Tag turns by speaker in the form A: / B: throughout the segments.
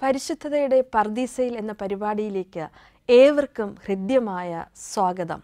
A: പരിശുദ്ധതയുടെ പർദീസയിൽ എന്ന പരിപാടിയിലേക്ക് ഏവർക്കും ഹൃദ്യമായ സ്വാഗതം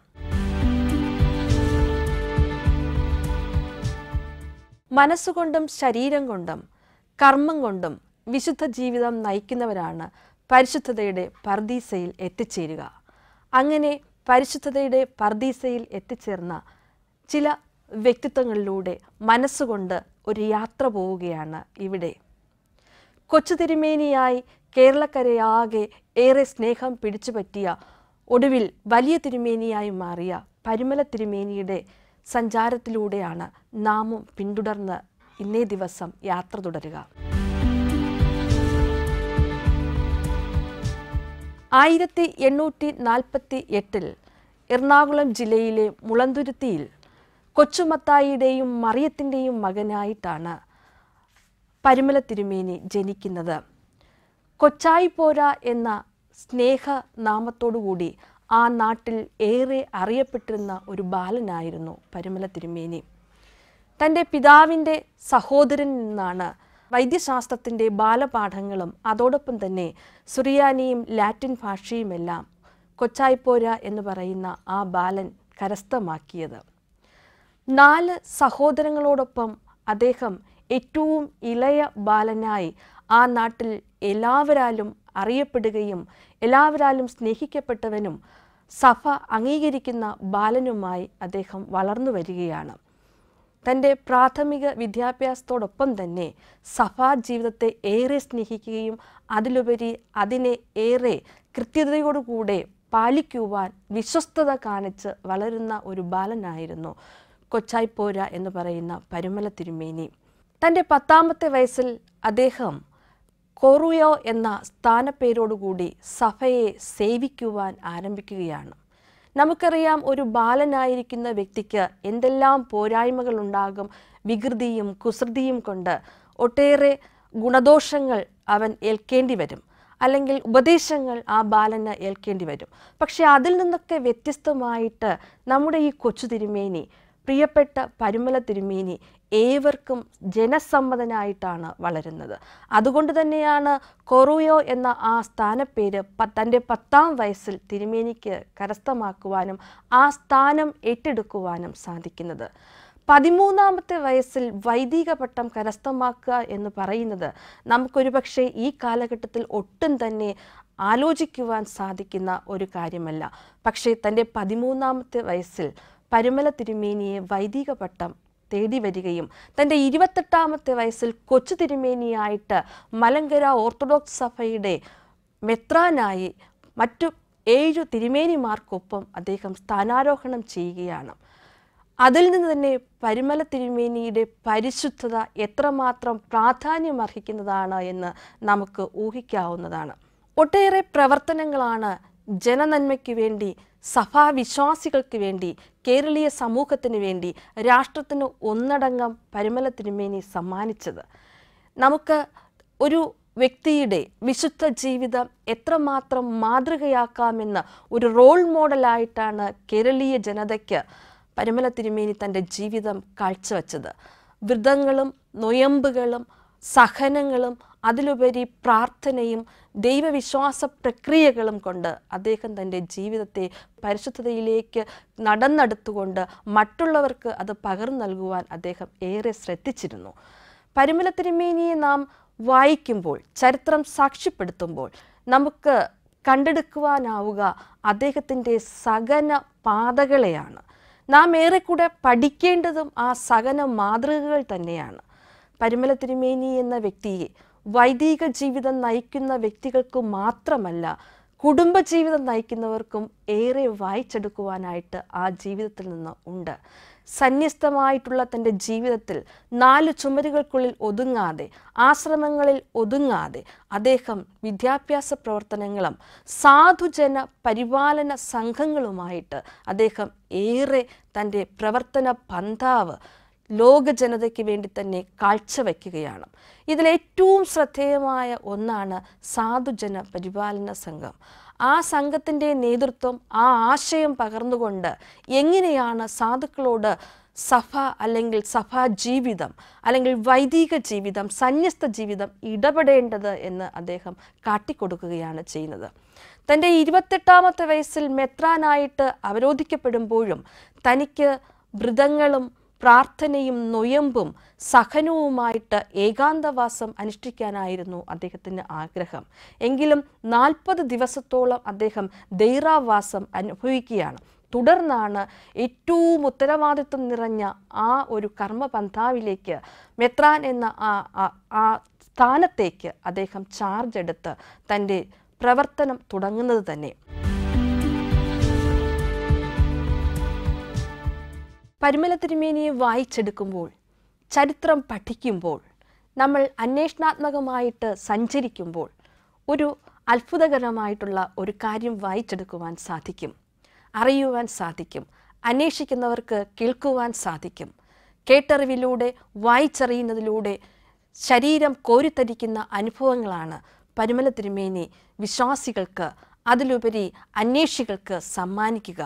A: മനസ്സുകൊണ്ടും ശരീരം കൊണ്ടും കർമ്മം കൊണ്ടും വിശുദ്ധ ജീവിതം നയിക്കുന്നവരാണ് പരിശുദ്ധതയുടെ പർദീസയിൽ എത്തിച്ചേരുക അങ്ങനെ പരിശുദ്ധതയുടെ പർദീസയിൽ എത്തിച്ചേർന്ന ചില വ്യക്തിത്വങ്ങളിലൂടെ മനസ്സുകൊണ്ട് ഒരു യാത്ര പോവുകയാണ് ഇവിടെ കൊച്ചു തിരുമേനിയായി കേരളക്കരയാകെ ഏറെ സ്നേഹം പിടിച്ചുപറ്റിയ ഒടുവിൽ വലിയ തിരുമേനിയായി മാറിയ പരിമല തിരുമേനിയുടെ സഞ്ചാരത്തിലൂടെയാണ് നാമും പിന്തുടർന്ന് ഇന്നേ ദിവസം യാത്ര തുടരുക ആയിരത്തി എണ്ണൂറ്റി നാൽപ്പത്തി എട്ടിൽ എറണാകുളം ജില്ലയിലെ മുളന്തുരുത്തിയിൽ കൊച്ചുമത്തായിയുടെയും മറിയത്തിൻ്റെയും മകനായിട്ടാണ് പരിമല തിരുമേനി ജനിക്കുന്നത് കൊച്ചായിപ്പോര എന്ന സ്നേഹ നാമത്തോടുകൂടി ആ നാട്ടിൽ ഏറെ അറിയപ്പെട്ടിരുന്ന ഒരു ബാലനായിരുന്നു പരിമല തിരുമേനി തൻ്റെ പിതാവിൻ്റെ സഹോദരനിൽ നിന്നാണ് വൈദ്യശാസ്ത്രത്തിൻ്റെ ബാലപാഠങ്ങളും അതോടൊപ്പം തന്നെ സുറിയാനിയും ലാറ്റിൻ ഭാഷയുമെല്ലാം കൊച്ചായിപ്പോര എന്ന് പറയുന്ന ആ ബാലൻ കരസ്ഥമാക്കിയത് നാല് സഹോദരങ്ങളോടൊപ്പം അദ്ദേഹം ഏറ്റവും ഇളയ ബാലനായി ആ നാട്ടിൽ എല്ലാവരാലും അറിയപ്പെടുകയും എല്ലാവരാലും സ്നേഹിക്കപ്പെട്ടവനും സഭ അംഗീകരിക്കുന്ന ബാലനുമായി അദ്ദേഹം വളർന്നു വരികയാണ് തൻ്റെ പ്രാഥമിക വിദ്യാഭ്യാസത്തോടൊപ്പം തന്നെ സഭാ ജീവിതത്തെ ഏറെ സ്നേഹിക്കുകയും അതിലുപരി അതിനെ ഏറെ കൃത്യതയോടുകൂടെ പാലിക്കുവാൻ വിശ്വസ്തത കാണിച്ച് വളരുന്ന ഒരു ബാലനായിരുന്നു കൊച്ചായിപ്പോര എന്ന് പറയുന്ന പരുമല തിരുമേനി തൻ്റെ പത്താമത്തെ വയസ്സിൽ അദ്ദേഹം കോറുയോ എന്ന സ്ഥാനപ്പേരോടുകൂടി സഭയെ സേവിക്കുവാൻ ആരംഭിക്കുകയാണ് നമുക്കറിയാം ഒരു ബാലനായിരിക്കുന്ന വ്യക്തിക്ക് എന്തെല്ലാം പോരായ്മകളുണ്ടാകും വികൃതിയും കുസൃതിയും കൊണ്ട് ഒട്ടേറെ ഗുണദോഷങ്ങൾ അവൻ ഏൽക്കേണ്ടി വരും അല്ലെങ്കിൽ ഉപദേശങ്ങൾ ആ ബാലന് ഏൽക്കേണ്ടി വരും പക്ഷെ അതിൽ നിന്നൊക്കെ വ്യത്യസ്തമായിട്ട് നമ്മുടെ ഈ കൊച്ചു തിരുമേനി പ്രിയപ്പെട്ട പരുമല തിരുമേനി ഏവർക്കും ജനസമ്മതനായിട്ടാണ് വളരുന്നത് അതുകൊണ്ട് തന്നെയാണ് കൊറുയോ എന്ന ആ സ്ഥാനപ്പേര് പ- തൻ്റെ പത്താം വയസ്സിൽ തിരുമേനിക്ക് കരസ്ഥമാക്കുവാനും ആ സ്ഥാനം ഏറ്റെടുക്കുവാനും സാധിക്കുന്നത് പതിമൂന്നാമത്തെ വയസ്സിൽ വൈദിക പട്ടം കരസ്ഥമാക്കുക എന്ന് പറയുന്നത് നമുക്കൊരു പക്ഷേ ഈ കാലഘട്ടത്തിൽ ഒട്ടും തന്നെ ആലോചിക്കുവാൻ സാധിക്കുന്ന ഒരു കാര്യമല്ല പക്ഷേ തൻ്റെ പതിമൂന്നാമത്തെ വയസ്സിൽ പരുമല തിരുമേനിയെ വൈദിക പട്ടം തേടി വരികയും തൻ്റെ ഇരുപത്തെട്ടാമത്തെ വയസ്സിൽ കൊച്ചു തിരുമേനിയായിട്ട് മലങ്കര ഓർത്തഡോക്സ് സഭയുടെ മെത്രാനായി മറ്റു ഏഴു തിരുമേനിമാർക്കൊപ്പം അദ്ദേഹം സ്ഥാനാരോഹണം ചെയ്യുകയാണ് അതിൽ നിന്ന് തന്നെ പരിമല തിരുമേനിയുടെ പരിശുദ്ധത എത്രമാത്രം പ്രാധാന്യം അർഹിക്കുന്നതാണ് എന്ന് നമുക്ക് ഊഹിക്കാവുന്നതാണ് ഒട്ടേറെ പ്രവർത്തനങ്ങളാണ് ജനനന്മയ്ക്ക് വേണ്ടി സഭാവിശ്വാസികൾക്ക് വേണ്ടി കേരളീയ സമൂഹത്തിന് വേണ്ടി രാഷ്ട്രത്തിന് ഒന്നടങ്കം പരിമല തിരുമേനി സമ്മാനിച്ചത് നമുക്ക് ഒരു വ്യക്തിയുടെ വിശുദ്ധ ജീവിതം എത്രമാത്രം മാതൃകയാക്കാമെന്ന് ഒരു റോൾ മോഡലായിട്ടാണ് കേരളീയ ജനതയ്ക്ക് പരിമല തിരുമേനി തൻ്റെ ജീവിതം കാഴ്ചവെച്ചത് വ്രതങ്ങളും നൊയമ്പുകളും സഹനങ്ങളും അതിലുപരി പ്രാർത്ഥനയും ദൈവവിശ്വാസ പ്രക്രിയകളും കൊണ്ട് അദ്ദേഹം തൻ്റെ ജീവിതത്തെ പരിശുദ്ധതയിലേക്ക് നടന്നെടുത്തുകൊണ്ട് മറ്റുള്ളവർക്ക് അത് പകർന്നു നൽകുവാൻ അദ്ദേഹം ഏറെ ശ്രദ്ധിച്ചിരുന്നു പരിമല തിരുമേനിയെ നാം വായിക്കുമ്പോൾ ചരിത്രം സാക്ഷ്യപ്പെടുത്തുമ്പോൾ നമുക്ക് കണ്ടെടുക്കുവാനാവുക അദ്ദേഹത്തിൻ്റെ സകന പാതകളെയാണ് നാം ഏറെക്കൂടെ പഠിക്കേണ്ടതും ആ സകന മാതൃകകൾ തന്നെയാണ് പരിമല തിരുമേനി എന്ന വ്യക്തിയെ വൈദിക ജീവിതം നയിക്കുന്ന വ്യക്തികൾക്ക് മാത്രമല്ല കുടുംബജീവിതം നയിക്കുന്നവർക്കും ഏറെ വായിച്ചെടുക്കുവാനായിട്ട് ആ ജീവിതത്തിൽ നിന്ന് ഉണ്ട് സന്യസ്തമായിട്ടുള്ള തൻ്റെ ജീവിതത്തിൽ നാല് ചുമരുകൾക്കുള്ളിൽ ഒതുങ്ങാതെ ആശ്രമങ്ങളിൽ ഒതുങ്ങാതെ അദ്ദേഹം വിദ്യാഭ്യാസ പ്രവർത്തനങ്ങളും സാധുജന പരിപാലന സംഘങ്ങളുമായിട്ട് അദ്ദേഹം ഏറെ തൻ്റെ പ്രവർത്തന പന്ഥാവ് ലോക ജനതയ്ക്ക് വേണ്ടി തന്നെ കാഴ്ചവെക്കുകയാണ് ഇതിലേറ്റവും ശ്രദ്ധേയമായ ഒന്നാണ് സാധുജന പരിപാലന സംഘം ആ സംഘത്തിൻ്റെ നേതൃത്വം ആ ആശയം പകർന്നുകൊണ്ട് എങ്ങനെയാണ് സാധുക്കളോട് സഭ അല്ലെങ്കിൽ സഭാ ജീവിതം അല്ലെങ്കിൽ വൈദിക ജീവിതം സന്യസ്ത ജീവിതം ഇടപെടേണ്ടത് എന്ന് അദ്ദേഹം കാട്ടിക്കൊടുക്കുകയാണ് ചെയ്യുന്നത് തൻ്റെ ഇരുപത്തെട്ടാമത്തെ വയസ്സിൽ മെത്രാനായിട്ട് അവരോധിക്കപ്പെടുമ്പോഴും തനിക്ക് വ്രതങ്ങളും പ്രാർത്ഥനയും നൊയമ്പും സഹനവുമായിട്ട് ഏകാന്തവാസം അനുഷ്ഠിക്കാനായിരുന്നു അദ്ദേഹത്തിന് ആഗ്രഹം എങ്കിലും നാൽപ്പത് ദിവസത്തോളം അദ്ദേഹം ദൈറാവാസം അനുഭവിക്കുകയാണ് തുടർന്നാണ് ഏറ്റവും ഉത്തരവാദിത്വം നിറഞ്ഞ ആ ഒരു കർമ്മപന്ഥാവിലേക്ക് മെത്രാൻ എന്ന ആ ആ- ആ സ്ഥാനത്തേക്ക് അദ്ദേഹം ചാർജ് എടുത്ത് തൻ്റെ പ്രവർത്തനം തുടങ്ങുന്നത് തന്നെ പരിമല തിരുമേനിയെ വായിച്ചെടുക്കുമ്പോൾ ചരിത്രം പഠിക്കുമ്പോൾ നമ്മൾ അന്വേഷണാത്മകമായിട്ട് സഞ്ചരിക്കുമ്പോൾ ഒരു അത്ഭുതകരമായിട്ടുള്ള ഒരു കാര്യം വായിച്ചെടുക്കുവാൻ സാധിക്കും അറിയുവാൻ സാധിക്കും അന്വേഷിക്കുന്നവർക്ക് കേൾക്കുവാൻ സാധിക്കും കേട്ടറിവിലൂടെ വായിച്ചറിയുന്നതിലൂടെ ശരീരം കോരിത്തരിക്കുന്ന അനുഭവങ്ങളാണ് പരിമല തിരുമേനി വിശ്വാസികൾക്ക് അതിലുപരി അന്വേഷികൾക്ക് സമ്മാനിക്കുക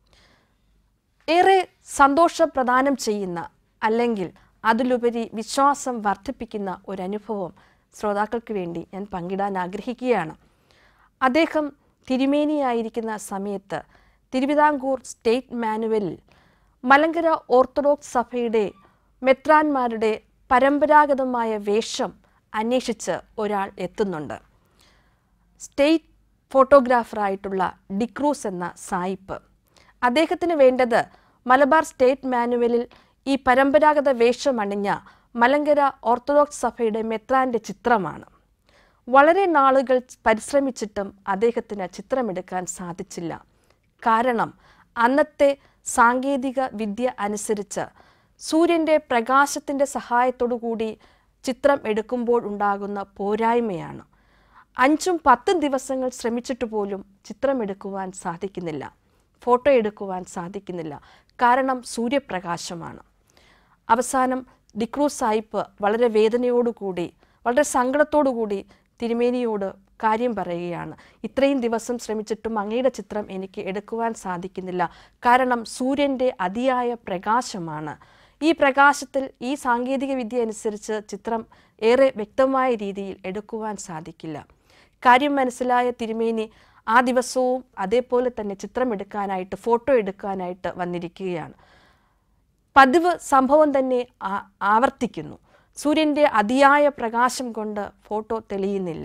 A: ഏറെ സന്തോഷം പ്രദാനം ചെയ്യുന്ന അല്ലെങ്കിൽ അതിലുപരി വിശ്വാസം വർദ്ധിപ്പിക്കുന്ന ഒരനുഭവം ശ്രോതാക്കൾക്ക് വേണ്ടി ഞാൻ പങ്കിടാൻ ആഗ്രഹിക്കുകയാണ് അദ്ദേഹം തിരുമേനിയായിരിക്കുന്ന സമയത്ത് തിരുവിതാംകൂർ സ്റ്റേറ്റ് മാനുവലിൽ മലങ്കര ഓർത്തഡോക്സ് സഭയുടെ മെത്രാന്മാരുടെ പരമ്പരാഗതമായ വേഷം അന്വേഷിച്ച് ഒരാൾ എത്തുന്നുണ്ട് സ്റ്റേറ്റ് ഫോട്ടോഗ്രാഫറായിട്ടുള്ള ഡിക്രൂസ് എന്ന സായിപ്പ് അദ്ദേഹത്തിന് വേണ്ടത് മലബാർ സ്റ്റേറ്റ് മാനുവലിൽ ഈ പരമ്പരാഗത വേഷമണിഞ്ഞ മലങ്കര ഓർത്തഡോക്സ് സഭയുടെ മെത്രാന്റെ ചിത്രമാണ് വളരെ നാളുകൾ പരിശ്രമിച്ചിട്ടും അദ്ദേഹത്തിന് ചിത്രമെടുക്കാൻ സാധിച്ചില്ല കാരണം അന്നത്തെ സാങ്കേതിക വിദ്യ അനുസരിച്ച് സൂര്യൻ്റെ പ്രകാശത്തിൻ്റെ സഹായത്തോടു കൂടി ചിത്രം എടുക്കുമ്പോൾ ഉണ്ടാകുന്ന പോരായ്മയാണ് അഞ്ചും പത്തും ദിവസങ്ങൾ ശ്രമിച്ചിട്ട് പോലും ചിത്രമെടുക്കുവാൻ സാധിക്കുന്നില്ല ഫോട്ടോ എടുക്കുവാൻ സാധിക്കുന്നില്ല കാരണം സൂര്യപ്രകാശമാണ് അവസാനം ഡിക്രൂ സായിപ്പ് വളരെ വേദനയോടുകൂടി വളരെ സങ്കടത്തോടുകൂടി തിരുമേനിയോട് കാര്യം പറയുകയാണ് ഇത്രയും ദിവസം ശ്രമിച്ചിട്ടും അങ്ങയുടെ ചിത്രം എനിക്ക് എടുക്കുവാൻ സാധിക്കുന്നില്ല കാരണം സൂര്യൻ്റെ അതിയായ പ്രകാശമാണ് ഈ പ്രകാശത്തിൽ ഈ സാങ്കേതിക വിദ്യ അനുസരിച്ച് ചിത്രം ഏറെ വ്യക്തമായ രീതിയിൽ എടുക്കുവാൻ സാധിക്കില്ല കാര്യം മനസ്സിലായ തിരുമേനി ആ ദിവസവും അതേപോലെ തന്നെ ചിത്രം എടുക്കാനായിട്ട് ഫോട്ടോ എടുക്കാനായിട്ട് വന്നിരിക്കുകയാണ് പതിവ് സംഭവം തന്നെ ആ- ആവർത്തിക്കുന്നു സൂര്യൻ്റെ അതിയായ പ്രകാശം കൊണ്ട് ഫോട്ടോ തെളിയുന്നില്ല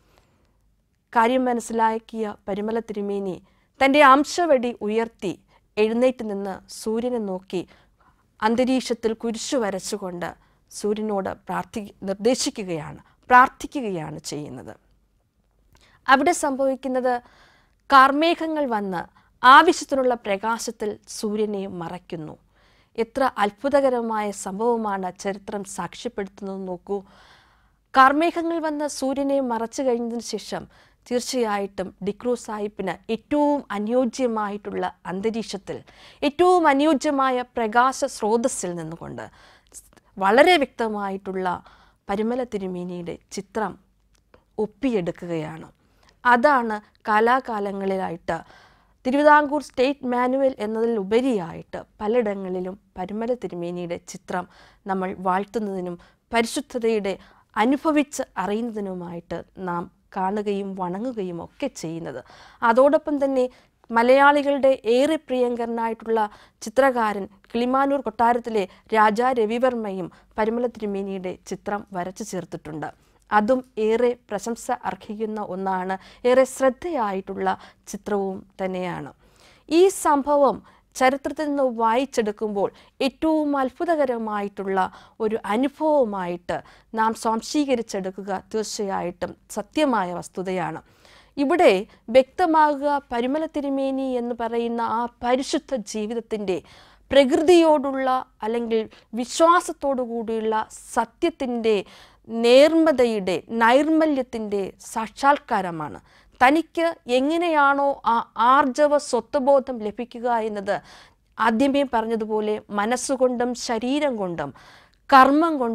A: കാര്യം മനസ്സിലാക്കിയ പരിമല തിരുമേനി തൻ്റെ അംശവടി ഉയർത്തി എഴുന്നേറ്റ് നിന്ന് സൂര്യനെ നോക്കി അന്തരീക്ഷത്തിൽ കുരിശു വരച്ചുകൊണ്ട് സൂര്യനോട് പ്രാർത്ഥി നിർദ്ദേശിക്കുകയാണ് പ്രാർത്ഥിക്കുകയാണ് ചെയ്യുന്നത് അവിടെ സംഭവിക്കുന്നത് കാർമേഘങ്ങൾ വന്ന് ആവശ്യത്തിനുള്ള പ്രകാശത്തിൽ സൂര്യനെ മറയ്ക്കുന്നു എത്ര അത്ഭുതകരമായ സംഭവമാണ് ചരിത്രം സാക്ഷ്യപ്പെടുത്തുന്നത് നോക്കൂ കാർമേഘങ്ങൾ വന്ന് സൂര്യനെ മറച്ചു കഴിഞ്ഞതിന് ശേഷം തീർച്ചയായിട്ടും ഡിക്രൂ സാഹിബിന് ഏറ്റവും അനുയോജ്യമായിട്ടുള്ള അന്തരീക്ഷത്തിൽ ഏറ്റവും അനുയോജ്യമായ പ്രകാശ സ്രോതസ്സിൽ നിന്നുകൊണ്ട് വളരെ വ്യക്തമായിട്ടുള്ള പരിമല തിരുമേനിയുടെ ചിത്രം ഒപ്പിയെടുക്കുകയാണ് അതാണ് കാലാകാലങ്ങളിലായിട്ട് തിരുവിതാംകൂർ സ്റ്റേറ്റ് മാനുവൽ എന്നതിൽ ഉപരിയായിട്ട് പലയിടങ്ങളിലും പരിമല തിരുമേനിയുടെ ചിത്രം നമ്മൾ വാഴ്ത്തുന്നതിനും പരിശുദ്ധതയുടെ അനുഭവിച്ച് അറിയുന്നതിനുമായിട്ട് നാം കാണുകയും വണങ്ങുകയും ഒക്കെ ചെയ്യുന്നത് അതോടൊപ്പം തന്നെ മലയാളികളുടെ ഏറെ പ്രിയങ്കരനായിട്ടുള്ള ചിത്രകാരൻ കിളിമാനൂർ കൊട്ടാരത്തിലെ രാജാ രവിവർമ്മയും പരിമല തിരുമേനിയുടെ ചിത്രം വരച്ചു ചേർത്തിട്ടുണ്ട് അതും ഏറെ പ്രശംസ അർഹിക്കുന്ന ഒന്നാണ് ഏറെ ശ്രദ്ധയായിട്ടുള്ള ചിത്രവും തന്നെയാണ് ഈ സംഭവം ചരിത്രത്തിൽ നിന്ന് വായിച്ചെടുക്കുമ്പോൾ ഏറ്റവും അത്ഭുതകരമായിട്ടുള്ള ഒരു അനുഭവമായിട്ട് നാം സ്വാംശീകരിച്ചെടുക്കുക തീർച്ചയായിട്ടും സത്യമായ വസ്തുതയാണ് ഇവിടെ വ്യക്തമാകുക പരിമല തിരുമേനി എന്ന് പറയുന്ന ആ പരിശുദ്ധ ജീവിതത്തിൻ്റെ പ്രകൃതിയോടുള്ള അല്ലെങ്കിൽ വിശ്വാസത്തോടു കൂടിയുള്ള സത്യത്തിൻ്റെ നേർമതയുടെ നൈർമല്യത്തിൻ്റെ സാക്ഷാത്കാരമാണ് തനിക്ക് എങ്ങനെയാണോ ആ ആർജവ സ്വത്വബോധം ലഭിക്കുക എന്നത് ആദ്യമേ പറഞ്ഞതുപോലെ മനസ്സുകൊണ്ടും ശരീരം കൊണ്ടും കർമ്മം കൊണ്ടും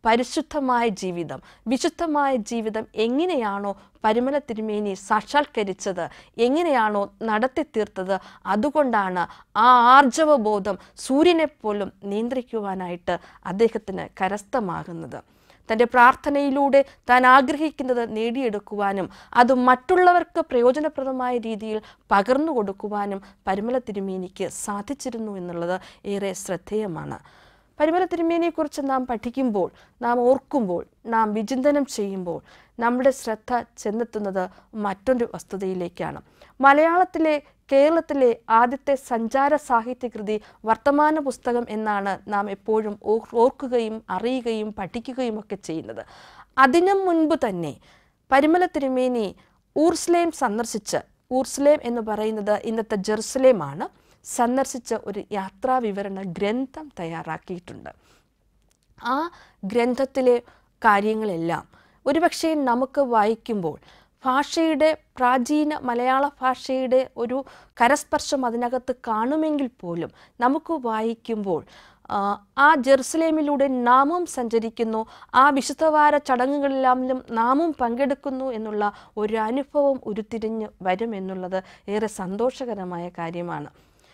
A: പരിശുദ്ധമായ ജീവിതം വിശുദ്ധമായ ജീവിതം എങ്ങനെയാണോ പരിമല തിരുമേനി സാക്ഷാത്കരിച്ചത് എങ്ങനെയാണോ നടത്തി തീർത്തത് അതുകൊണ്ടാണ് ആ ആർജവബോധം സൂര്യനെ പോലും നിയന്ത്രിക്കുവാനായിട്ട് അദ്ദേഹത്തിന് കരസ്ഥമാകുന്നത് തൻ്റെ പ്രാർത്ഥനയിലൂടെ താൻ ആഗ്രഹിക്കുന്നത് നേടിയെടുക്കുവാനും അത് മറ്റുള്ളവർക്ക് പ്രയോജനപ്രദമായ രീതിയിൽ പകർന്നു കൊടുക്കുവാനും പരിമല തിരുമേനിക്ക് സാധിച്ചിരുന്നു എന്നുള്ളത് ഏറെ ശ്രദ്ധേയമാണ് പരിമല തിരുമേനിയെക്കുറിച്ച് നാം പഠിക്കുമ്പോൾ നാം ഓർക്കുമ്പോൾ നാം വിചിന്തനം ചെയ്യുമ്പോൾ നമ്മുടെ ശ്രദ്ധ ചെന്നെത്തുന്നത് മറ്റൊരു വസ്തുതയിലേക്കാണ് മലയാളത്തിലെ കേരളത്തിലെ ആദ്യത്തെ സഞ്ചാര സാഹിത്യകൃതി വർത്തമാന പുസ്തകം എന്നാണ് നാം എപ്പോഴും ഓർ- ഓർക്കുകയും അറിയുകയും പഠിക്കുകയും ഒക്കെ ചെയ്യുന്നത് അതിനും മുൻപ് തന്നെ പരിമല തിരുമേനി ഊർസ്ലേം സന്ദർശിച്ച് ഊർസ്ലേം എന്ന് പറയുന്നത് ഇന്നത്തെ ജെറുസലേമാണ് സന്ദർശിച്ച ഒരു യാത്രാ വിവരണ ഗ്രന്ഥം തയ്യാറാക്കിയിട്ടുണ്ട് ആ ഗ്രന്ഥത്തിലെ കാര്യങ്ങളെല്ലാം ഒരുപക്ഷെ നമുക്ക് വായിക്കുമ്പോൾ ഭാഷയുടെ പ്രാചീന മലയാള ഭാഷയുടെ ഒരു കരസ്പർശം അതിനകത്ത് കാണുമെങ്കിൽ പോലും നമുക്ക് വായിക്കുമ്പോൾ ആ, ആ ജെറുസലേമിലൂടെ നാമും സഞ്ചരിക്കുന്നു ആ വിശുദ്ധവാര ചടങ്ങുകളിലെല്ലാം നാമും പങ്കെടുക്കുന്നു എന്നുള്ള ഒരു അനുഭവം ഉരുത്തിരിഞ്ഞ് വരും എന്നുള്ളത് ഏറെ സന്തോഷകരമായ കാര്യമാണ്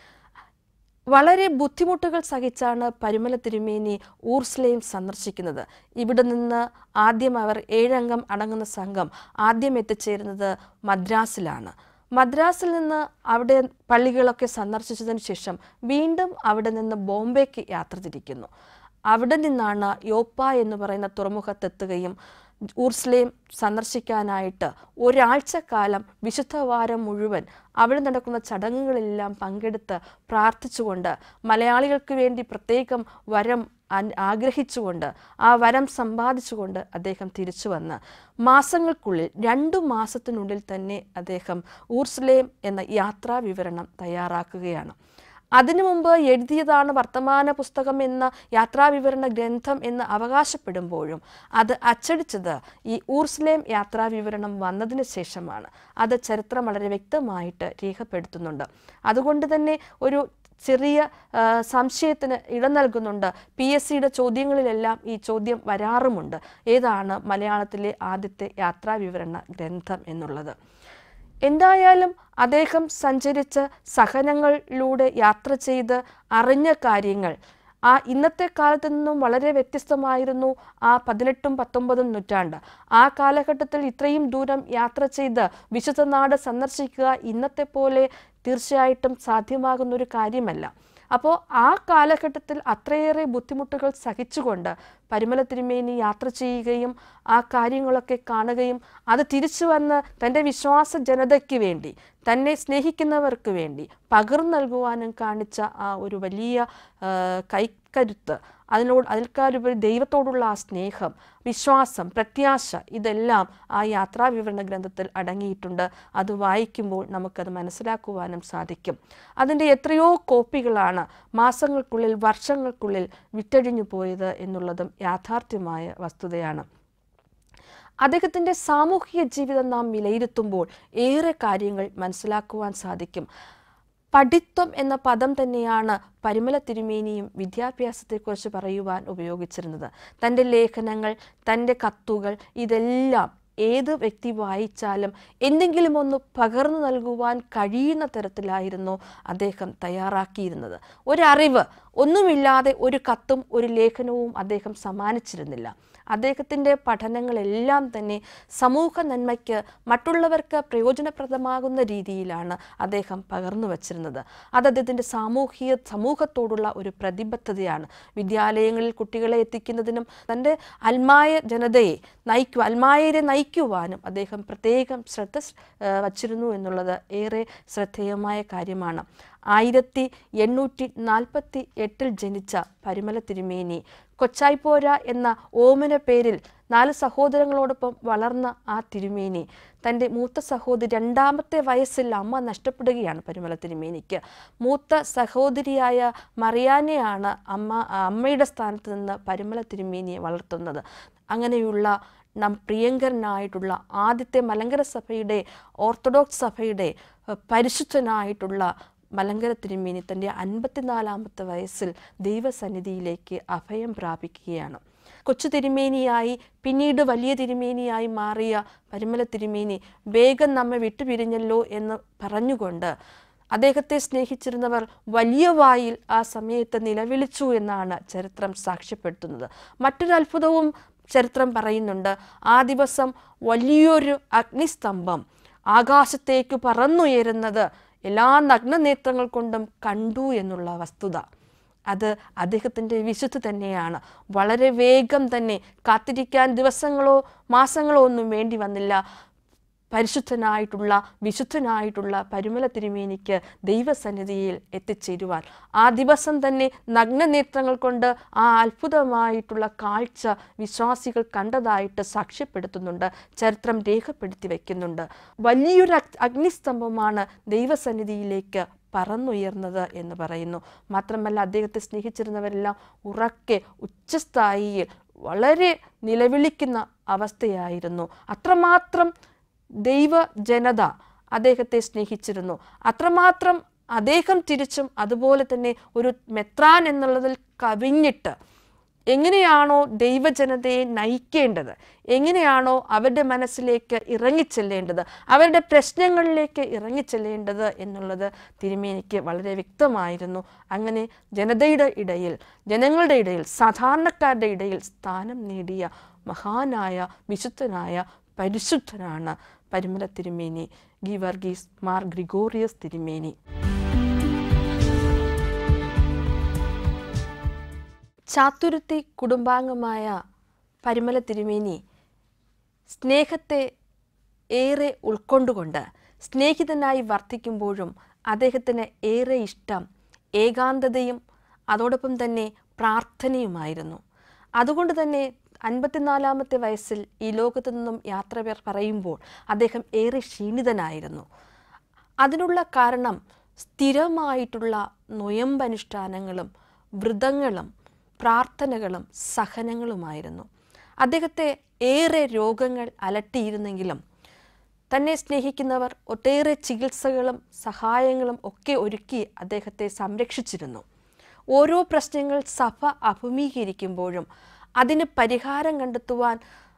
A: വളരെ ബുദ്ധിമുട്ടുകൾ സഹിച്ചാണ് പരിമല തിരുമേനി ഊർസ്ലേം സന്ദർശിക്കുന്നത് ഇവിടെ നിന്ന് ആദ്യം അവർ ഏഴംഗം അടങ്ങുന്ന സംഘം ആദ്യം എത്തിച്ചേരുന്നത് മദ്രാസിലാണ് മദ്രാസിൽ നിന്ന് അവിടെ പള്ളികളൊക്കെ സന്ദർശിച്ചതിന് ശേഷം വീണ്ടും അവിടെ നിന്ന് ബോംബെക്ക് യാത്ര തിരിക്കുന്നു അവിടെ നിന്നാണ് യോപ്പ എന്ന് പറയുന്ന തുറമുഖത്തെത്തുകയും ഊർസ്ലേം സന്ദർശിക്കാനായിട്ട് ഒരാഴ്ചക്കാലം വിശുദ്ധവാരം മുഴുവൻ അവിടെ നടക്കുന്ന ചടങ്ങുകളെല്ലാം പങ്കെടുത്ത് പ്രാർത്ഥിച്ചുകൊണ്ട് മലയാളികൾക്ക് വേണ്ടി പ്രത്യേകം വരം അൻ- ആഗ്രഹിച്ചുകൊണ്ട് ആ വരം സമ്പാദിച്ചുകൊണ്ട് അദ്ദേഹം തിരിച്ചു വന്ന് മാസങ്ങൾക്കുള്ളിൽ രണ്ടു മാസത്തിനുള്ളിൽ തന്നെ അദ്ദേഹം ഊർസ്ലേം എന്ന യാത്രാ വിവരണം തയ്യാറാക്കുകയാണ് അതിനു മുമ്പ് എഴുതിയതാണ് വർത്തമാന പുസ്തകം എന്ന യാത്രാവിവരണ ഗ്രന്ഥം എന്ന് അവകാശപ്പെടുമ്പോഴും അത് അച്ചടിച്ചത് ഈ ഊർസ്ലേം യാത്രാവിവരണം വന്നതിന് ശേഷമാണ് അത് ചരിത്രം വളരെ വ്യക്തമായിട്ട് രേഖപ്പെടുത്തുന്നുണ്ട് അതുകൊണ്ട് തന്നെ ഒരു ചെറിയ ആ, സംശയത്തിന് ഇടം നൽകുന്നുണ്ട് പി എസ് സിയുടെ ചോദ്യങ്ങളിലെല്ലാം ഈ ചോദ്യം വരാറുമുണ്ട് ഏതാണ് മലയാളത്തിലെ ആദ്യത്തെ യാത്രാവിവരണ ഗ്രന്ഥം എന്നുള്ളത് എന്തായാലും അദ്ദേഹം സഞ്ചരിച്ച് സഹനങ്ങളിലൂടെ യാത്ര ചെയ്ത് അറിഞ്ഞ കാര്യങ്ങൾ ആ ഇന്നത്തെ കാലത്ത് നിന്നും വളരെ വ്യത്യസ്തമായിരുന്നു ആ പതിനെട്ടും പത്തൊമ്പതും നൂറ്റാണ്ട് ആ കാലഘട്ടത്തിൽ ഇത്രയും ദൂരം യാത്ര ചെയ്ത് വിശുദ്ധ നാട് സന്ദർശിക്കുക ഇന്നത്തെ പോലെ തീർച്ചയായിട്ടും സാധ്യമാകുന്ന ഒരു കാര്യമല്ല അപ്പോൾ ആ കാലഘട്ടത്തിൽ അത്രയേറെ ബുദ്ധിമുട്ടുകൾ സഹിച്ചുകൊണ്ട് പരിമല തിരുമേനി യാത്ര ചെയ്യുകയും ആ കാര്യങ്ങളൊക്കെ കാണുകയും അത് തിരിച്ചു വന്ന് തൻ്റെ വിശ്വാസ ജനതയ്ക്ക് വേണ്ടി തന്നെ സ്നേഹിക്കുന്നവർക്ക് വേണ്ടി പകർന്നു നൽകുവാനും കാണിച്ച ആ ഒരു വലിയ ആ, കൈക്കരുത്ത് അതിനോട് അതിൽക്കാരുപരി ദൈവത്തോടുള്ള ആ സ്നേഹം വിശ്വാസം പ്രത്യാശ ഇതെല്ലാം ആ യാത്രാ വിവരണ ഗ്രന്ഥത്തിൽ അടങ്ങിയിട്ടുണ്ട് അത് വായിക്കുമ്പോൾ നമുക്കത് മനസ്സിലാക്കുവാനും സാധിക്കും അതിൻ്റെ എത്രയോ കോപ്പികളാണ് മാസങ്ങൾക്കുള്ളിൽ വർഷങ്ങൾക്കുള്ളിൽ വിറ്റഴിഞ്ഞു പോയത് എന്നുള്ളതും യാഥാർത്ഥ്യമായ വസ്തുതയാണ് അദ്ദേഹത്തിൻ്റെ സാമൂഹിക ജീവിതം നാം വിലയിരുത്തുമ്പോൾ ഏറെ കാര്യങ്ങൾ മനസ്സിലാക്കുവാൻ സാധിക്കും പഠിത്വം എന്ന പദം തന്നെയാണ് പരിമല തിരുമേനിയും വിദ്യാഭ്യാസത്തെക്കുറിച്ച് പറയുവാൻ ഉപയോഗിച്ചിരുന്നത് തൻ്റെ ലേഖനങ്ങൾ തൻ്റെ കത്തുകൾ ഇതെല്ലാം ഏത് വ്യക്തി വായിച്ചാലും എന്തെങ്കിലും ഒന്ന് പകർന്നു നൽകുവാൻ കഴിയുന്ന തരത്തിലായിരുന്നു അദ്ദേഹം തയ്യാറാക്കിയിരുന്നത് ഒരറിവ് ഒന്നുമില്ലാതെ ഒരു കത്തും ഒരു ലേഖനവും അദ്ദേഹം സമ്മാനിച്ചിരുന്നില്ല അദ്ദേഹത്തിൻ്റെ പഠനങ്ങളെല്ലാം തന്നെ സമൂഹ നന്മയ്ക്ക് മറ്റുള്ളവർക്ക് പ്രയോജനപ്രദമാകുന്ന രീതിയിലാണ് അദ്ദേഹം പകർന്നു വച്ചിരുന്നത് അത് അദ്ദേഹത്തിൻ്റെ സാമൂഹിക സമൂഹത്തോടുള്ള ഒരു പ്രതിബദ്ധതയാണ് വിദ്യാലയങ്ങളിൽ കുട്ടികളെ എത്തിക്കുന്നതിനും തൻ്റെ അൽമായ ജനതയെ നയിക്കു അൽമായരെ നയിക്കുവാനും അദ്ദേഹം പ്രത്യേകം ശ്രദ്ധ ഏഹ്, വച്ചിരുന്നു എന്നുള്ളത് ഏറെ ശ്രദ്ധേയമായ കാര്യമാണ് ആയിരത്തി എണ്ണൂറ്റി നാൽപ്പത്തി എട്ടിൽ ജനിച്ച പരിമല തിരുമേനി കൊച്ചായ്പോര എന്ന ഓമന പേരിൽ നാല് സഹോദരങ്ങളോടൊപ്പം വളർന്ന ആ തിരുമേനി തൻ്റെ മൂത്ത സഹോദരി രണ്ടാമത്തെ വയസ്സിൽ അമ്മ നഷ്ടപ്പെടുകയാണ് പരിമല തിരുമേനിക്ക് മൂത്ത സഹോദരിയായ മറിയാനെയാണ് അമ്മ അമ്മയുടെ സ്ഥാനത്ത് നിന്ന് പരിമല തിരുമേനിയെ വളർത്തുന്നത് അങ്ങനെയുള്ള നാം പ്രിയങ്കരനായിട്ടുള്ള ആദ്യത്തെ മലങ്കര സഭയുടെ ഓർത്തഡോക്സ് സഭയുടെ ഏഹ്, പരിശുദ്ധനായിട്ടുള്ള മലങ്കര തിരുമേനി തൻ്റെ അൻപത്തിനാലാമത്തെ വയസ്സിൽ ദൈവസന്നിധിയിലേക്ക് അഭയം പ്രാപിക്കുകയാണ് കൊച്ചു തിരുമേനിയായി പിന്നീട് വലിയ തിരുമേനിയായി മാറിയ പരിമല തിരുമേനി വേഗം നമ്മെ വിട്ടുപിരിഞ്ഞല്ലോ എന്ന് പറഞ്ഞുകൊണ്ട് അദ്ദേഹത്തെ സ്നേഹിച്ചിരുന്നവർ വലിയ വായിൽ ആ സമയത്ത് നിലവിളിച്ചു എന്നാണ് ചരിത്രം സാക്ഷ്യപ്പെടുത്തുന്നത് മറ്റൊരു അത്ഭുതവും ചരിത്രം പറയുന്നുണ്ട് ആ ദിവസം വലിയൊരു അഗ്നിസ്തംഭം ആകാശത്തേക്ക് പറന്നുയരുന്നത് എല്ലാ നഗ്നനേത്രങ്ങൾ കൊണ്ടും കണ്ടു എന്നുള്ള വസ്തുത അത് അദ്ദേഹത്തിൻ്റെ വിശുദ്ധി തന്നെയാണ് വളരെ വേഗം തന്നെ കാത്തിരിക്കാൻ ദിവസങ്ങളോ മാസങ്ങളോ ഒന്നും വേണ്ടി വന്നില്ല പരിശുദ്ധനായിട്ടുള്ള വിശുദ്ധനായിട്ടുള്ള പരിമല തിരുമേനിക്ക് ദൈവസന്നിധിയിൽ എത്തിച്ചേരുവാൻ ആ ദിവസം തന്നെ നഗ്നനേത്രങ്ങൾ കൊണ്ട് ആ അത്ഭുതമായിട്ടുള്ള കാഴ്ച വിശ്വാസികൾ കണ്ടതായിട്ട് സാക്ഷ്യപ്പെടുത്തുന്നുണ്ട് ചരിത്രം രേഖപ്പെടുത്തി വയ്ക്കുന്നുണ്ട് വലിയൊരു അഗ്- അഗ്നിസ്തംഭമാണ് ദൈവസന്നിധിയിലേക്ക് പറന്നുയർന്നത് എന്ന് പറയുന്നു മാത്രമല്ല അദ്ദേഹത്തെ സ്നേഹിച്ചിരുന്നവരെല്ലാം ഉറക്കെ ഉച്ചസ്ഥായിയിൽ വളരെ നിലവിളിക്കുന്ന അവസ്ഥയായിരുന്നു അത്രമാത്രം ദൈവ ജനത അദ്ദേഹത്തെ സ്നേഹിച്ചിരുന്നു അത്രമാത്രം അദ്ദേഹം തിരിച്ചും അതുപോലെ തന്നെ ഒരു മെത്രാൻ എന്നുള്ളതിൽ കവിഞ്ഞിട്ട് എങ്ങനെയാണോ ദൈവജനതയെ നയിക്കേണ്ടത് എങ്ങനെയാണോ അവരുടെ മനസ്സിലേക്ക് ഇറങ്ങിച്ചെല്ലേണ്ടത് അവരുടെ പ്രശ്നങ്ങളിലേക്ക് ഇറങ്ങിച്ചെല്ലേണ്ടത് എന്നുള്ളത് തിരുമേനിക്ക് വളരെ വ്യക്തമായിരുന്നു അങ്ങനെ ജനതയുടെ ഇടയിൽ ജനങ്ങളുടെ ഇടയിൽ സാധാരണക്കാരുടെ ഇടയിൽ സ്ഥാനം നേടിയ മഹാനായ വിശുദ്ധനായ പരിശുദ്ധനാണ് പരിമല തിരുമേനി ഗിവർഗീസ് മാർ ഗ്രിഗോറിയസ് തിരുമേനി ചാത്തുരുത്തി കുടുംബാംഗമായ പരിമല തിരുമേനി സ്നേഹത്തെ ഏറെ ഉൾക്കൊണ്ടുകൊണ്ട് സ്നേഹിതനായി വർത്തിക്കുമ്പോഴും അദ്ദേഹത്തിന് ഏറെ ഇഷ്ടം ഏകാന്തതയും അതോടൊപ്പം തന്നെ പ്രാർത്ഥനയുമായിരുന്നു അതുകൊണ്ട് തന്നെ അൻപത്തിനാലാമത്തെ വയസ്സിൽ ഈ ലോകത്തു നിന്നും യാത്ര പേർ പറയുമ്പോൾ അദ്ദേഹം ഏറെ ക്ഷീണിതനായിരുന്നു അതിനുള്ള കാരണം സ്ഥിരമായിട്ടുള്ള നൊയമ്പനുഷ്ഠാനങ്ങളും വ്രതങ്ങളും പ്രാർത്ഥനകളും സഹനങ്ങളുമായിരുന്നു അദ്ദേഹത്തെ ഏറെ രോഗങ്ങൾ അലട്ടിയിരുന്നെങ്കിലും തന്നെ സ്നേഹിക്കുന്നവർ ഒട്ടേറെ ചികിത്സകളും സഹായങ്ങളും ഒക്കെ ഒരുക്കി അദ്ദേഹത്തെ സംരക്ഷിച്ചിരുന്നു ഓരോ പ്രശ്നങ്ങൾ സഭ അഭിമുഖീകരിക്കുമ്പോഴും അതിന് പരിഹാരം കണ്ടെത്തുവാൻ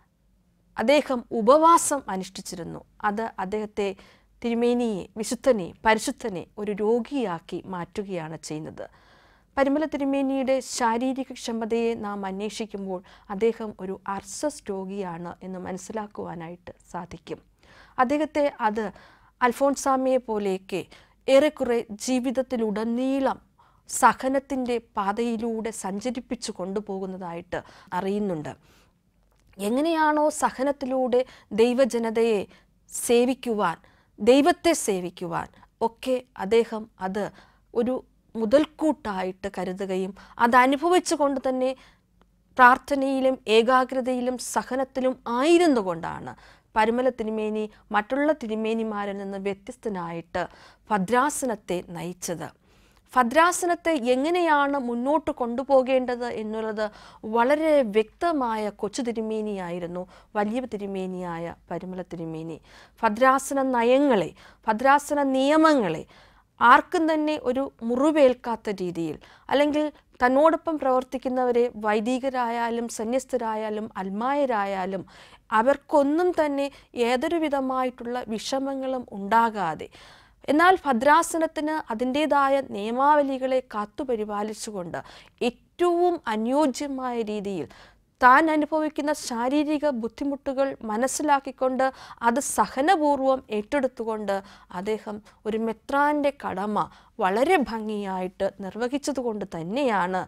A: അദ്ദേഹം ഉപവാസം അനുഷ്ഠിച്ചിരുന്നു അത് അദ്ദേഹത്തെ തിരുമേനിയെ വിശുദ്ധനെ പരിശുദ്ധനെ ഒരു രോഗിയാക്കി മാറ്റുകയാണ് ചെയ്യുന്നത് പരിമല തിരുമേനിയുടെ ശാരീരിക ക്ഷമതയെ നാം അന്വേഷിക്കുമ്പോൾ അദ്ദേഹം ഒരു അർസസ് രോഗിയാണ് എന്ന് മനസ്സിലാക്കുവാനായിട്ട് സാധിക്കും അദ്ദേഹത്തെ അത് അൽഫോൺസാമയെ പോലെയൊക്കെ ഏറെക്കുറെ ജീവിതത്തിലുടനീളം സഹനത്തിൻ്റെ പാതയിലൂടെ സഞ്ചരിപ്പിച്ചു കൊണ്ടുപോകുന്നതായിട്ട് അറിയുന്നുണ്ട് എങ്ങനെയാണോ സഹനത്തിലൂടെ ദൈവജനതയെ സേവിക്കുവാൻ ദൈവത്തെ സേവിക്കുവാൻ ഒക്കെ അദ്ദേഹം അത് ഒരു മുതൽക്കൂട്ടായിട്ട് കരുതുകയും അത് അനുഭവിച്ചുകൊണ്ട് തന്നെ പ്രാർത്ഥനയിലും ഏകാഗ്രതയിലും സഹനത്തിലും ആയിരുന്നു കൊണ്ടാണ് പരിമല തിരുമേനി മറ്റുള്ള തിരുമേനിമാരിൽ നിന്ന് വ്യത്യസ്തനായിട്ട് ഭദ്രാസനത്തെ നയിച്ചത് ഭദ്രാസനത്തെ എങ്ങനെയാണ് മുന്നോട്ട് കൊണ്ടുപോകേണ്ടത് എന്നുള്ളത് വളരെ വ്യക്തമായ കൊച്ചു തിരുമേനിയായിരുന്നു വലിയ തിരുമേനിയായ പരിമല തിരുമേനി ഭദ്രാസന നയങ്ങളെ ഭദ്രാസന നിയമങ്ങളെ ആർക്കും തന്നെ ഒരു മുറിവേൽക്കാത്ത രീതിയിൽ അല്ലെങ്കിൽ തന്നോടൊപ്പം പ്രവർത്തിക്കുന്നവരെ വൈദികരായാലും സന്യസ്തരായാലും അൽമായരായാലും അവർക്കൊന്നും തന്നെ ഏതൊരു വിധമായിട്ടുള്ള വിഷമങ്ങളും ഉണ്ടാകാതെ എന്നാൽ ഭദ്രാസനത്തിന് അതിൻ്റേതായ നിയമാവലികളെ കാത്തുപരിപാലിച്ചുകൊണ്ട് ഏറ്റവും അനുയോജ്യമായ രീതിയിൽ താൻ അനുഭവിക്കുന്ന ശാരീരിക ബുദ്ധിമുട്ടുകൾ മനസ്സിലാക്കിക്കൊണ്ട് അത് സഹനപൂർവ്വം ഏറ്റെടുത്തുകൊണ്ട് അദ്ദേഹം ഒരു മെത്രാൻ്റെ കടമ വളരെ ഭംഗിയായിട്ട് നിർവഹിച്ചതുകൊണ്ട് തന്നെയാണ്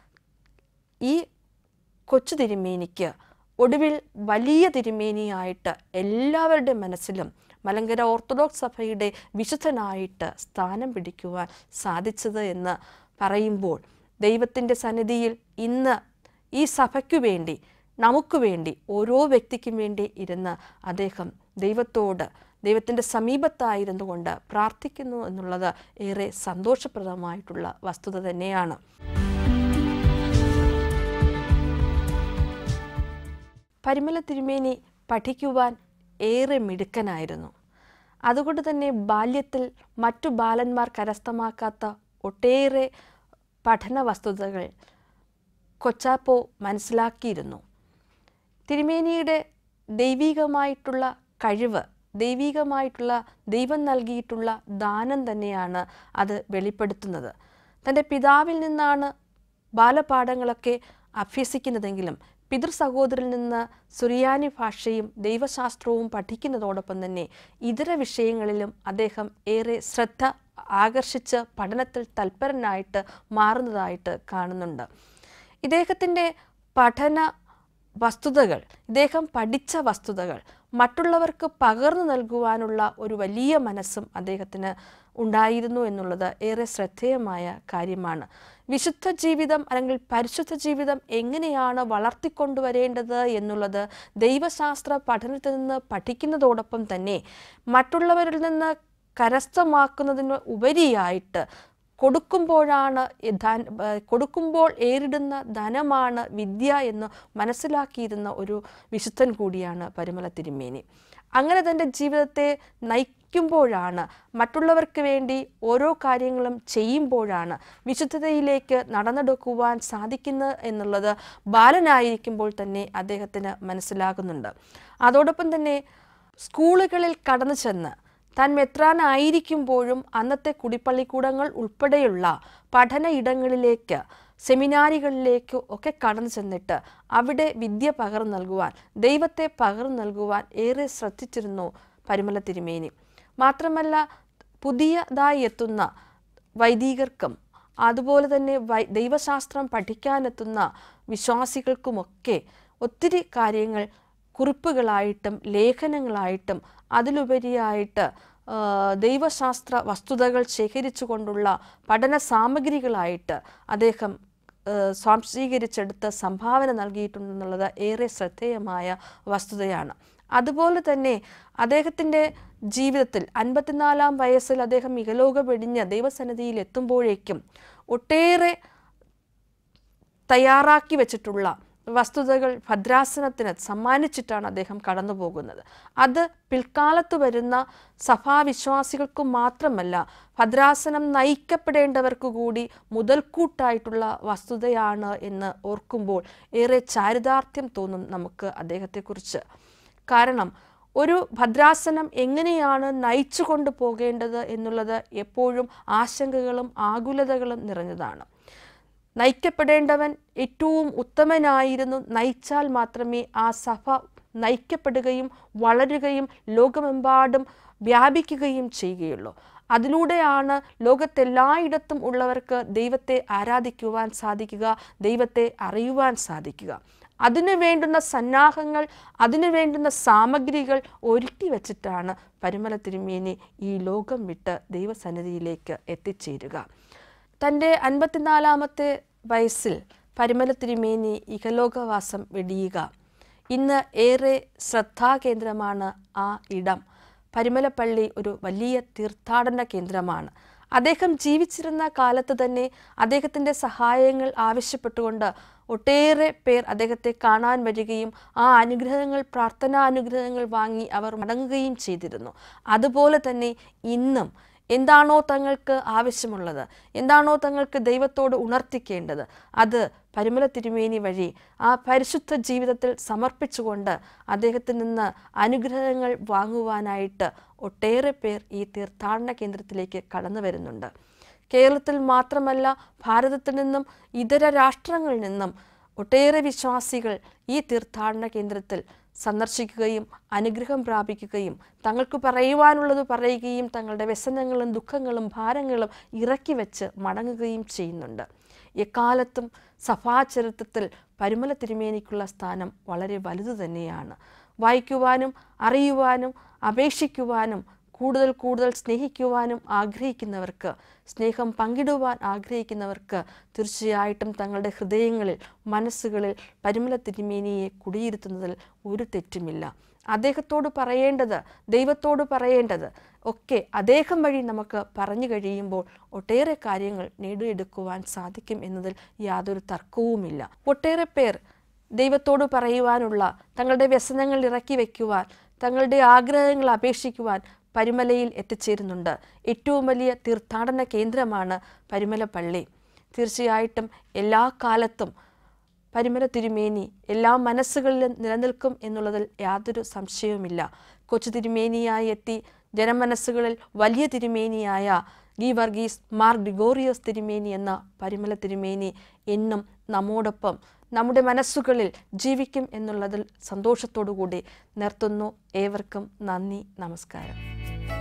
A: ഈ കൊച്ചു തിരുമേനിക്ക് ഒടുവിൽ വലിയ തിരുമേനിയായിട്ട് എല്ലാവരുടെ മനസ്സിലും മലങ്കര ഓർത്തഡോക്സ് സഭയുടെ വിശുദ്ധനായിട്ട് സ്ഥാനം പിടിക്കുവാൻ സാധിച്ചത് എന്ന് പറയുമ്പോൾ ദൈവത്തിൻ്റെ സന്നിധിയിൽ ഇന്ന് ഈ സഭയ്ക്കു വേണ്ടി നമുക്ക് വേണ്ടി ഓരോ വ്യക്തിക്കും വേണ്ടി ഇരുന്ന് അദ്ദേഹം ദൈവത്തോട് ദൈവത്തിൻ്റെ സമീപത്തായിരുന്നു കൊണ്ട് പ്രാർത്ഥിക്കുന്നു എന്നുള്ളത് ഏറെ സന്തോഷപ്രദമായിട്ടുള്ള വസ്തുത തന്നെയാണ് പരിമല തിരുമേനി പഠിക്കുവാൻ ഏറെ മിടുക്കനായിരുന്നു അതുകൊണ്ട് തന്നെ ബാല്യത്തിൽ മറ്റു ബാലന്മാർ കരസ്ഥമാക്കാത്ത ഒട്ടേറെ പഠന വസ്തുതകൾ കൊച്ചാപ്പോ മനസ്സിലാക്കിയിരുന്നു തിരുമേനിയുടെ ദൈവികമായിട്ടുള്ള കഴിവ് ദൈവികമായിട്ടുള്ള ദൈവം നൽകിയിട്ടുള്ള ദാനം തന്നെയാണ് അത് വെളിപ്പെടുത്തുന്നത് തൻ്റെ പിതാവിൽ നിന്നാണ് ബാലപാഠങ്ങളൊക്കെ അഭ്യസിക്കുന്നതെങ്കിലും പിതൃ സഹോദരിൽ നിന്ന് സുറിയാനി ഭാഷയും ദൈവശാസ്ത്രവും പഠിക്കുന്നതോടൊപ്പം തന്നെ ഇതര വിഷയങ്ങളിലും അദ്ദേഹം ഏറെ ശ്രദ്ധ ആകർഷിച്ച് പഠനത്തിൽ തൽപരനായിട്ട് മാറുന്നതായിട്ട് കാണുന്നുണ്ട് ഇദ്ദേഹത്തിൻ്റെ പഠന വസ്തുതകൾ ഇദ്ദേഹം പഠിച്ച വസ്തുതകൾ മറ്റുള്ളവർക്ക് പകർന്നു നൽകുവാനുള്ള ഒരു വലിയ മനസ്സും അദ്ദേഹത്തിന് ഉണ്ടായിരുന്നു എന്നുള്ളത് ഏറെ ശ്രദ്ധേയമായ കാര്യമാണ് വിശുദ്ധ ജീവിതം അല്ലെങ്കിൽ പരിശുദ്ധ ജീവിതം എങ്ങനെയാണ് വളർത്തിക്കൊണ്ടുവരേണ്ടത് എന്നുള്ളത് ദൈവശാസ്ത്ര പഠനത്തിൽ നിന്ന് പഠിക്കുന്നതോടൊപ്പം തന്നെ മറ്റുള്ളവരിൽ നിന്ന് കരസ്ഥമാക്കുന്നതിന് ഉപരിയായിട്ട് കൊടുക്കുമ്പോഴാണ് ഈ ധന ഏർ കൊടുക്കുമ്പോൾ ഏറിടുന്ന ധനമാണ് വിദ്യ എന്ന് മനസ്സിലാക്കിയിരുന്ന ഒരു വിശുദ്ധൻ കൂടിയാണ് പരിമല തിരുമേനി അങ്ങനെ തൻ്റെ ജീവിതത്തെ നയിക്കുമ്പോഴാണ് മറ്റുള്ളവർക്ക് വേണ്ടി ഓരോ കാര്യങ്ങളും ചെയ്യുമ്പോഴാണ് വിശുദ്ധതയിലേക്ക് നടന്നെടുക്കുവാൻ സാധിക്കുന്നത് എന്നുള്ളത് ബാലനായിരിക്കുമ്പോൾ തന്നെ അദ്ദേഹത്തിന് മനസ്സിലാകുന്നുണ്ട് അതോടൊപ്പം തന്നെ സ്കൂളുകളിൽ കടന്നു ചെന്ന് താൻ മെത്രാനായിരിക്കുമ്പോഴും അന്നത്തെ കുടിപ്പള്ളിക്കൂടങ്ങൾ ഉൾപ്പെടെയുള്ള പഠന ഇടങ്ങളിലേക്ക് സെമിനാരികളിലേക്ക് ഒക്കെ കടന്നു ചെന്നിട്ട് അവിടെ വിദ്യ പകർന്നു നൽകുവാൻ ദൈവത്തെ പകർന്നു നൽകുവാൻ ഏറെ ശ്രദ്ധിച്ചിരുന്നു പരിമല തിരുമേനി മാത്രമല്ല പുതിയതായി എത്തുന്ന വൈദികർക്കും അതുപോലെ തന്നെ വൈ ദൈവശാസ്ത്രം പഠിക്കാനെത്തുന്ന വിശ്വാസികൾക്കുമൊക്കെ ഒത്തിരി കാര്യങ്ങൾ കുറിപ്പുകളായിട്ടും ലേഖനങ്ങളായിട്ടും അതിലുപരിയായിട്ട് ആ, ദൈവശാസ്ത്ര വസ്തുതകൾ ശേഖരിച്ചു കൊണ്ടുള്ള പഠന സാമഗ്രികളായിട്ട് അദ്ദേഹം ആ, സ്വാംശീകരിച്ചെടുത്ത് സംഭാവന നൽകിയിട്ടുണ്ടെന്നുള്ളത് ഏറെ ശ്രദ്ധേയമായ വസ്തുതയാണ് അതുപോലെ തന്നെ അദ്ദേഹത്തിൻ്റെ ജീവിതത്തിൽ അൻപത്തിനാലാം വയസ്സിൽ അദ്ദേഹം ഇഹലോക വെടിഞ്ഞ് ദൈവസന്നിധിയിൽ എത്തുമ്പോഴേക്കും ഒട്ടേറെ തയ്യാറാക്കി വെച്ചിട്ടുള്ള വസ്തുതകൾ ഭദ്രാസനത്തിന് സമ്മാനിച്ചിട്ടാണ് അദ്ദേഹം കടന്നു പോകുന്നത് അത് പിൽക്കാലത്ത് വരുന്ന സഭാവിശ്വാസികൾക്കും മാത്രമല്ല ഭദ്രാസനം നയിക്കപ്പെടേണ്ടവർക്ക് കൂടി മുതൽക്കൂട്ടായിട്ടുള്ള വസ്തുതയാണ് എന്ന് ഓർക്കുമ്പോൾ ഏറെ ചാരിതാർത്ഥ്യം തോന്നും നമുക്ക് അദ്ദേഹത്തെക്കുറിച്ച് കാരണം ഒരു ഭദ്രാസനം എങ്ങനെയാണ് നയിച്ചു കൊണ്ടു പോകേണ്ടത് എന്നുള്ളത് എപ്പോഴും ആശങ്കകളും ആകുലതകളും നിറഞ്ഞതാണ് നയിക്കപ്പെടേണ്ടവൻ ഏറ്റവും ഉത്തമനായിരുന്നു നയിച്ചാൽ മാത്രമേ ആ സഭ നയിക്കപ്പെടുകയും വളരുകയും ലോകമെമ്പാടും വ്യാപിക്കുകയും ചെയ്യുകയുള്ളൂ അതിലൂടെയാണ് ലോകത്തെല്ലായിടത്തും ഉള്ളവർക്ക് ദൈവത്തെ ആരാധിക്കുവാൻ സാധിക്കുക ദൈവത്തെ അറിയുവാൻ സാധിക്കുക അതിനു വേണ്ടുന്ന സന്നാഹങ്ങൾ അതിനു വേണ്ടുന്ന സാമഗ്രികൾ ഒരുക്കി വച്ചിട്ടാണ് പരിമല തിരുമേനി ഈ ലോകം വിട്ട് ദൈവസന്നിധിയിലേക്ക് എത്തിച്ചേരുക തൻ്റെ അൻപത്തിനാലാമത്തെ വയസ്സിൽ പരിമല തിരുമേനി ഇഹലോകവാസം വെടിയുക ഇന്ന് ഏറെ ശ്രദ്ധാകേന്ദ്രമാണ് ആ ഇടം പരിമലപ്പള്ളി ഒരു വലിയ തീർത്ഥാടന കേന്ദ്രമാണ് അദ്ദേഹം ജീവിച്ചിരുന്ന കാലത്ത് തന്നെ അദ്ദേഹത്തിൻ്റെ സഹായങ്ങൾ ആവശ്യപ്പെട്ടുകൊണ്ട് ഒട്ടേറെ പേർ അദ്ദേഹത്തെ കാണാൻ വരികയും ആ അനുഗ്രഹങ്ങൾ പ്രാർത്ഥനാ അനുഗ്രഹങ്ങൾ വാങ്ങി അവർ മടങ്ങുകയും ചെയ്തിരുന്നു അതുപോലെ തന്നെ ഇന്നും എന്താണോ തങ്ങൾക്ക് ആവശ്യമുള്ളത് എന്താണോ തങ്ങൾക്ക് ദൈവത്തോട് ഉണർത്തിക്കേണ്ടത് അത് പരിമല തിരുമേനി വഴി ആ പരിശുദ്ധ ജീവിതത്തിൽ സമർപ്പിച്ചുകൊണ്ട് അദ്ദേഹത്തിൽ നിന്ന് അനുഗ്രഹങ്ങൾ വാങ്ങുവാനായിട്ട് ഒട്ടേറെ പേർ ഈ തീർത്ഥാടന കേന്ദ്രത്തിലേക്ക് കടന്നു വരുന്നുണ്ട് കേരളത്തിൽ മാത്രമല്ല ഭാരതത്തിൽ നിന്നും ഇതര രാഷ്ട്രങ്ങളിൽ നിന്നും ഒട്ടേറെ വിശ്വാസികൾ ഈ തീർത്ഥാടന കേന്ദ്രത്തിൽ സന്ദർശിക്കുകയും അനുഗ്രഹം പ്രാപിക്കുകയും തങ്ങൾക്ക് പറയുവാനുള്ളത് പറയുകയും തങ്ങളുടെ വ്യസനങ്ങളും ദുഃഖങ്ങളും ഭാരങ്ങളും ഇറക്കി വെച്ച് മടങ്ങുകയും ചെയ്യുന്നുണ്ട് എക്കാലത്തും സഭാചരിത്രത്തിൽ പരിമല തിരുമേനിക്കുള്ള സ്ഥാനം വളരെ വലുതു തന്നെയാണ് വായിക്കുവാനും അറിയുവാനും അപേക്ഷിക്കുവാനും കൂടുതൽ കൂടുതൽ സ്നേഹിക്കുവാനും ആഗ്രഹിക്കുന്നവർക്ക് സ്നേഹം പങ്കിടുവാൻ ആഗ്രഹിക്കുന്നവർക്ക് തീർച്ചയായിട്ടും തങ്ങളുടെ ഹൃദയങ്ങളിൽ മനസ്സുകളിൽ പരിമല തിരുമേനിയെ കുടിയിരുത്തുന്നതിൽ ഒരു തെറ്റുമില്ല അദ്ദേഹത്തോട് പറയേണ്ടത് ദൈവത്തോട് പറയേണ്ടത് ഒക്കെ അദ്ദേഹം വഴി നമുക്ക് പറഞ്ഞു കഴിയുമ്പോൾ ഒട്ടേറെ കാര്യങ്ങൾ നേടിയെടുക്കുവാൻ സാധിക്കും എന്നതിൽ യാതൊരു തർക്കവുമില്ല ഒട്ടേറെ പേർ ദൈവത്തോട് പറയുവാനുള്ള തങ്ങളുടെ വ്യസനങ്ങൾ ഇറക്കി വയ്ക്കുവാൻ തങ്ങളുടെ ആഗ്രഹങ്ങൾ അപേക്ഷിക്കുവാൻ പരിമലയിൽ എത്തിച്ചേരുന്നുണ്ട് ഏറ്റവും വലിയ തീർത്ഥാടന കേന്ദ്രമാണ് പരിമല പള്ളി തീർച്ചയായിട്ടും എല്ലാ കാലത്തും പരിമല തിരുമേനി എല്ലാ മനസ്സുകളിലും നിലനിൽക്കും എന്നുള്ളതിൽ യാതൊരു സംശയവുമില്ല കൊച്ചു തിരുമേനിയായി എത്തി ജനമനസ്സുകളിൽ വലിയ തിരുമേനിയായ ഗി വർഗീസ് മാർ ഗ്രിഗോറിയോസ് തിരുമേനി എന്ന പരിമല തിരുമേനി എന്നും നമ്മോടൊപ്പം നമ്മുടെ മനസ്സുകളിൽ ജീവിക്കും എന്നുള്ളതിൽ സന്തോഷത്തോടു കൂടി നിർത്തുന്നു ഏവർക്കും നന്ദി നമസ്കാരം